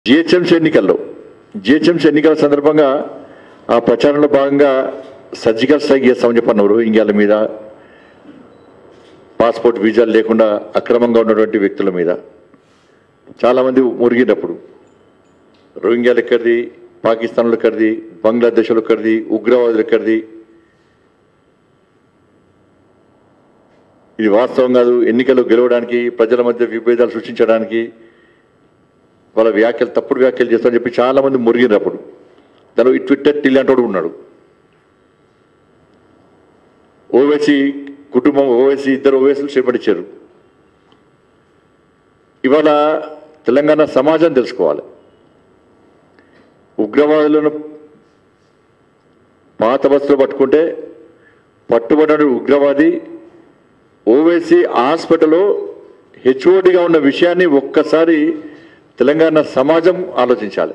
GHMC ఎన్నికల్లో GHMC ఎన్నికల సందర్భంగా ఆ ప్రచారంలో భాగంగా సర్జికల్ స్ట్రైక్ చేస్తామని చెప్పన్నారు రోహింగ్యాల మీద పాస్పోర్ట్ వీజాలు లేకుండా అక్రమంగా ఉన్నటువంటి వ్యక్తుల మీద చాలామంది మురిగినప్పుడు రోహింగ్యాలు ఎక్కడిది పాకిస్తాన్లో ఎక్కడిది బంగ్లాదేశ్లో ఎక్కడిది ఉగ్రవాదులు ఎక్కడిది ఇది వాస్తవం కాదు ఎన్నికల్లో గెలవడానికి ప్రజల మధ్య విభేదాలు సృష్టించడానికి వాళ్ళ వ్యాఖ్యలు తప్పుడు వ్యాఖ్యలు చేస్తామని చెప్పి చాలా మంది మురిగినారు అప్పుడు దానిలో ఈ ట్విట్టర్ టిల్ అంటోడు ఉన్నాడు ఓవైసీ కుటుంబం ఓవైసీ ఇద్దరు ఓవైసీలు చేపట్టించారు ఇవాళ తెలంగాణ సమాజం తెలుసుకోవాలి ఉగ్రవాదులను పాత బస్సులో పట్టుకుంటే పట్టుబడిన ఉగ్రవాది ఓవైసీ హాస్పిటల్లో హెచ్ఓడిగా ఉన్న విషయాన్ని ఒక్కసారి తెలంగాణ సమాజం ఆలోచించాలి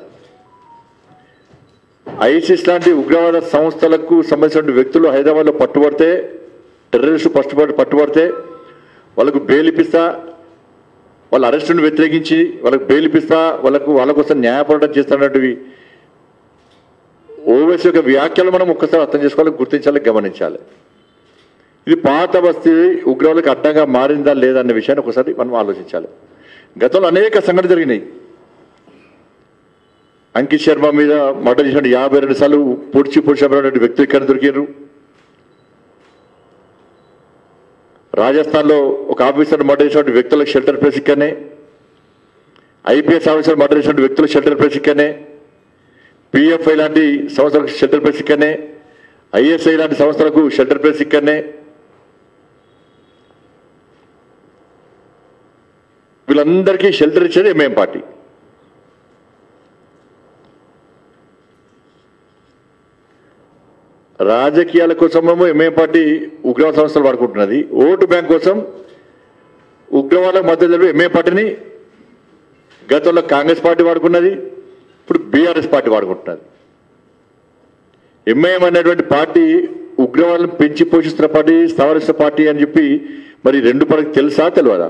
ఐసిస్ లాంటి ఉగ్రవాద సంస్థలకు సంబంధించిన వ్యక్తులు హైదరాబాద్లో పట్టుబడితే టెర్రరిస్టు పట్టుబడి పట్టుబడితే వాళ్ళకు బెయిల్ ఇప్పిస్తా వాళ్ళ అరెస్టును వ్యతిరేకించి వాళ్ళకు బెయిల్ ఇప్పిస్తా వాళ్ళకు వాళ్ళ కోసం న్యాయపోరాటం చేస్తున్నటువంటివి ఓవైసీ యొక్క వ్యాఖ్యలు మనం ఒక్కసారి అర్థం చేసుకోవాలి గుర్తించాలి గమనించాలి ఇది పాత బస్తీ ఉగ్రవాదులకు అడ్డంగా మారిందా లేదా అనే విషయాన్ని ఒకసారి మనం ఆలోచించాలి గతంలో అనేక సంఘటనలు జరిగినాయి అంకిత్ శర్మ మీద మర్డర్ చేసిన యాభై రెండు సార్లు పొడిచి పొడిచినటువంటి వ్యక్తులు ఇక్కడ దొరికారు రాజస్థాన్లో ఒక ఆఫీసర్ మర్డర్ చేసిన వ్యక్తులకు షెల్టర్ ప్లేస్ ఇక్కడనే ఐపీఎస్ ఆఫీసర్ మర్డర్ చేసిన వ్యక్తులకు షెల్టర్ ప్లేస్ ఇక్కడనే పిఎఫ్ఐ లాంటి సంస్థలకు షెల్టర్ ప్లేస్ ఇక్కడనే ఐఎస్ఐ లాంటి సంస్థలకు షెల్టర్ ప్లేస్ ఇక్కడనే వీళ్ళందరికీ షెల్టర్ ఇచ్చేది ఎంఏం పార్టీ రాజకీయాల కోసమేమో ఎంఏం పార్టీ ఉగ్రవాద సంస్థలు వాడుకుంటున్నది ఓటు బ్యాంక్ కోసం ఉగ్రవాదులకు మద్దతు తెలిపి ఎంఏ పార్టీని గతంలో కాంగ్రెస్ పార్టీ వాడుకున్నది ఇప్పుడు బీఆర్ఎస్ పార్టీ వాడుకుంటున్నది ఎంఐఎం అనేటువంటి పార్టీ ఉగ్రవాదులను పెంచి పోషిస్తున్న పార్టీ స్థావరిస్తున్న పార్టీ అని చెప్పి మరి రెండు పార్టీకి తెలుసా తెలియదా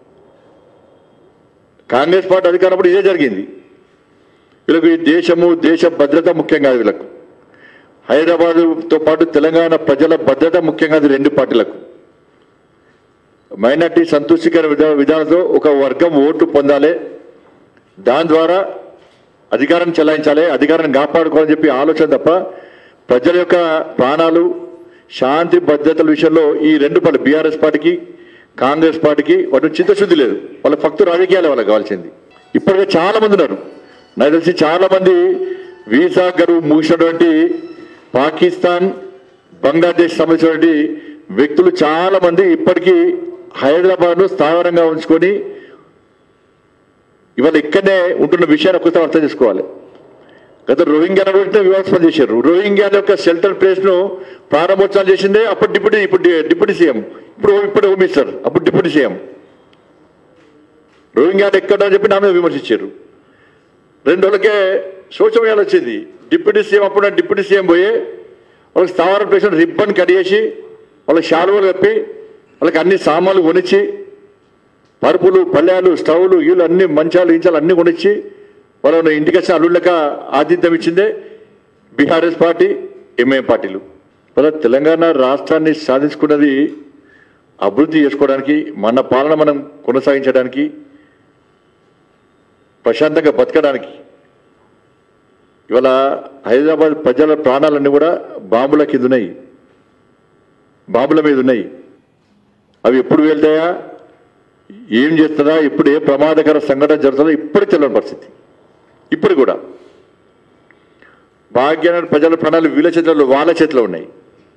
కాంగ్రెస్ పార్టీ అధికారప్పుడు ఇదే జరిగింది వీళ్ళకు ఈ దేశము దేశ భద్రత ముఖ్యం కాదు వీళ్ళకు హైదరాబాదుతో పాటు తెలంగాణ ప్రజల భద్రత ముఖ్యం కాదు రెండు పార్టీలకు మైనార్టీ సంతృష్టికర విధా విధానంతో ఒక వర్గం ఓటు పొందాలి దాని ద్వారా అధికారం చెలాయించాలి అధికారాన్ని కాపాడుకోవాలని చెప్పి ఆలోచన తప్ప ప్రజల యొక్క ప్రాణాలు శాంతి భద్రతల విషయంలో ఈ రెండు పార్టీ బీఆర్ఎస్ పార్టీకి కాంగ్రెస్ పార్టీకి వాటి చిత్తశుద్ధి లేదు వాళ్ళ ఫక్తు రాజకీయాలే వాళ్ళకి కావాల్సింది ఇప్పటికే చాలా మంది ఉన్నారు నాకు తెలిసి చాలా మంది వీసా గడువు ముగిసినటువంటి పాకిస్తాన్ బంగ్లాదేశ్ సంబంధించినటువంటి వ్యక్తులు చాలా మంది ఇప్పటికీ హైదరాబాద్ను స్థావరంగా ఉంచుకొని ఇవాళ ఇక్కడనే ఉంటున్న విషయాన్ని ఒకసారి అర్థం చేసుకోవాలి గత రోహింగ్యాల గురించి వివాదాస్పదం చేశారు రోహింగ్యాల యొక్క షెల్టర్ ప్లేస్ ను ప్రారంభోత్సవం చేసిందే అప్పుడు డిప్యూటీ ఇప్పుడు డి- డిప్యూటీ సీఎం ఇప్పుడు ఇప్పుడు హోమ్ మినిస్టర్ అప్పుడు డిప్యూటీ సీఎం రోహింగ్యాలు ఎక్కడ అని చెప్పి నా మీద విమర్శించారు రెండు రోజులకే సోషల్ మీడియాలో వచ్చింది డిప్యూటీ సీఎం అప్పుడు డిప్యూటీ సీఎం పోయి వాళ్ళకి స్థావరం ప్లేస్ రిబ్బన్ కడిగేసి వాళ్ళకి శాలువలు కప్పి వాళ్ళకి అన్ని సామాన్లు కొనిచ్చి పరుపులు పల్లెలు స్టవ్లు వీళ్ళు అన్ని మంచాలు ఇంచాలు అన్ని కొనిచ్చి వాళ్ళని ఇంటికి వచ్చిన అల్లుళ్ళక ఆతిథ్యం ఇచ్చిందే బీఆర్ఎస్ పార్టీ ఎంఐఎం పార్టీలు మన తెలంగాణ రాష్ట్రాన్ని సాధించుకున్నది అభివృద్ధి చేసుకోవడానికి మన పాలన మనం కొనసాగించడానికి ప్రశాంతంగా బతకడానికి ఇవాళ హైదరాబాద్ ప్రజల ప్రాణాలన్నీ కూడా బాంబుల కింద ఉన్నాయి బాంబుల మీద ఉన్నాయి అవి ఎప్పుడు వెళ్తాయా ఏం చేస్తుందా ఇప్పుడు ఏ ప్రమాదకర సంఘటన జరుగుతుందో ఇప్పుడు తెలియని పరిస్థితి ఇప్పుడు కూడా భాగ్యమైన ప్రజల ప్రాణాలు వీళ్ళ చేతుల్లో వాళ్ళ చేతిలో ఉన్నాయి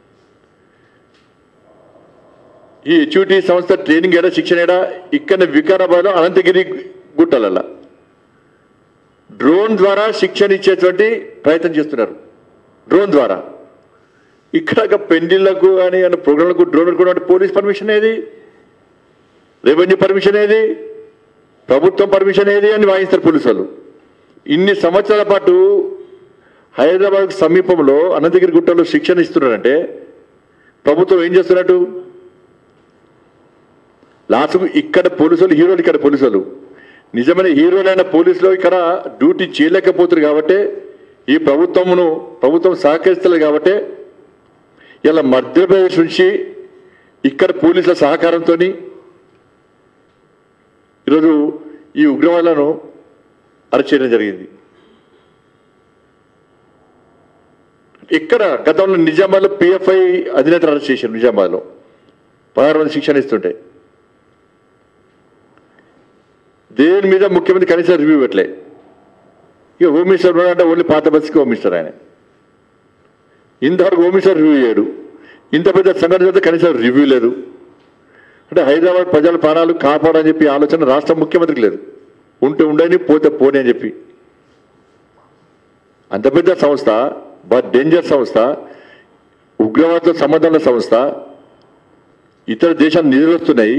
ఈ హెచ్యూటీ సంస్థ ట్రైనింగ్ ఏడా శిక్షణ ఏడా ఇక్కడ వికారాబాద్లో అనంతగిరి గుట్టలల్లా డ్రోన్ ద్వారా శిక్షణ ఇచ్చేటువంటి ప్రయత్నం చేస్తున్నారు డ్రోన్ ద్వారా ఇక్కడ పెండిళ్లకు కానీ అన్న ప్రోగ్రాంలకు డ్రోన్ కూడా పోలీస్ పర్మిషన్ ఏది రెవెన్యూ పర్మిషన్ ఏది ప్రభుత్వం పర్మిషన్ ఏది అని వాయిస్తారు పోలీసు వాళ్ళు ఇన్ని సంవత్సరాల పాటు హైదరాబాద్ సమీపంలో అనంతగిరి గుట్టలో శిక్షణ ఇస్తున్నారంటే ప్రభుత్వం ఏం చేస్తున్నట్టు లాస్ట్కు ఇక్కడ పోలీసులు హీరోలు ఇక్కడ పోలీసులు నిజమైన హీరోలైన పోలీసులు ఇక్కడ డ్యూటీ చేయలేకపోతున్నారు కాబట్టి ఈ ప్రభుత్వమును ప్రభుత్వం సహకరిస్తలేదు కాబట్టి ఇలా మధ్యప్రదేశ్ నుంచి ఇక్కడ పోలీసుల సహకారంతో ఈరోజు ఈ ఉగ్రవాదులను అరెస్ట్ చేయడం జరిగింది ఇక్కడ గతంలో నిజామాబాద్లో పిఎఫ్ఐ అధినేతలు అరెస్ట్ చేశారు నిజామాబాద్లో పదహారు మంది శిక్షణ ఇస్తుంటే దేని మీద ముఖ్యమంత్రి కనీసం రివ్యూ పెట్టలే ఇక హోమ్ మినిస్టర్ ఉన్నాడు అంటే ఓన్లీ పాత బస్సుకి హోమ్ మినిస్టర్ ఆయన ఇంతవరకు హోమ్ మినిస్టర్ రివ్యూ చేయడు ఇంత పెద్ద సంఘటన చేస్తే కనీసం రివ్యూ లేదు అంటే హైదరాబాద్ ప్రజల ప్రాణాలు కాపాడని చెప్పి ఆలోచన రాష్ట్ర ముఖ్యమంత్రికి లేదు ఉంటే ఉండని పోతే పోనీ అని చెప్పి అంత పెద్ద సంస్థ బట్ డేంజర్ సంస్థ ఉగ్రవాదంతో సంబంధం ఉన్న సంస్థ ఇతర దేశాలు నిధులు వస్తున్నాయి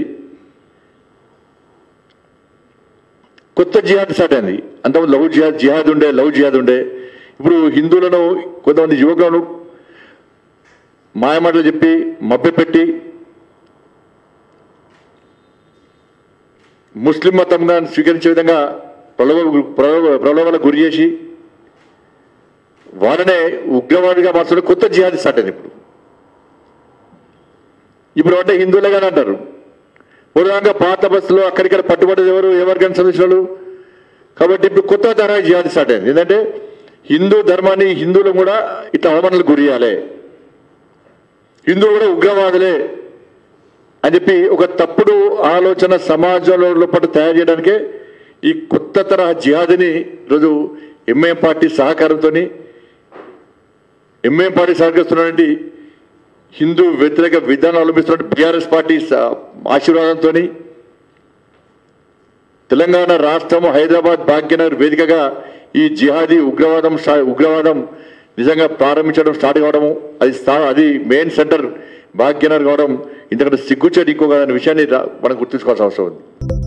కొత్త జిహాద్ స్టార్ట్ అయింది అంతకుముందు లవ్ జిహాద్ జిహాద్ ఉండే లవ్ జిహాద్ ఉండే ఇప్పుడు హిందువులను కొంతమంది యువకులను మాయమాటలు చెప్పి మభ్యపెట్టి ముస్లిం మతంగా స్వీకరించే విధంగా ప్రలోభ ప్రలోభ ప్రలోభాలకు గురి చేసి వాళ్ళనే ఉగ్రవాదిగా మార్చడం కొత్త జిహాదీ స్టార్ట్ అయింది ఇప్పుడు ఇప్పుడు అంటే హిందువులేగానే అంటారు పూర్వంగా పాత బస్సులో అక్కడిక్కడ పట్టుబడ్డది ఎవరు ఎవరికైనా సంబంధించిన వాళ్ళు కాబట్టి ఇప్పుడు కొత్త తరహా జిహాదీ స్టార్ట్ అయింది ఏంటంటే హిందూ ధర్మాన్ని హిందువులు కూడా ఇట్లా అవమానాలు గురి చేయాలి హిందువులు కూడా ఉగ్రవాదులే అని చెప్పి ఒక తప్పుడు ఆలోచన సమాజంలో లోపల తయారు చేయడానికే ఈ కొత్త తరహా జిహాదిని ఈరోజు ఎంఐఎం పార్టీ సహకారంతో ఎంఐఎం పార్టీ సహకరిస్తున్నటువంటి హిందూ వ్యతిరేక విధానం అవలంబిస్తున్న బీఆర్ఎస్ పార్టీ స- ఆశీర్వాదంతో తెలంగాణ రాష్ట్రం హైదరాబాద్ భాగ్యనగర్ వేదికగా ఈ జిహాదీ ఉగ్రవాదం స్టా- ఉగ్రవాదం నిజంగా ప్రారంభించడం స్టార్ట్ కావడము అది స్థా- అది మెయిన్ సెంటర్ భాగ్యనగర్ కావడం ఇంతకంటే సిగ్గుచేటి ఇంకో కాదనే విషయాన్ని రా- మనం గుర్తుంచుకోవాల్సిన అవసరం ఉంది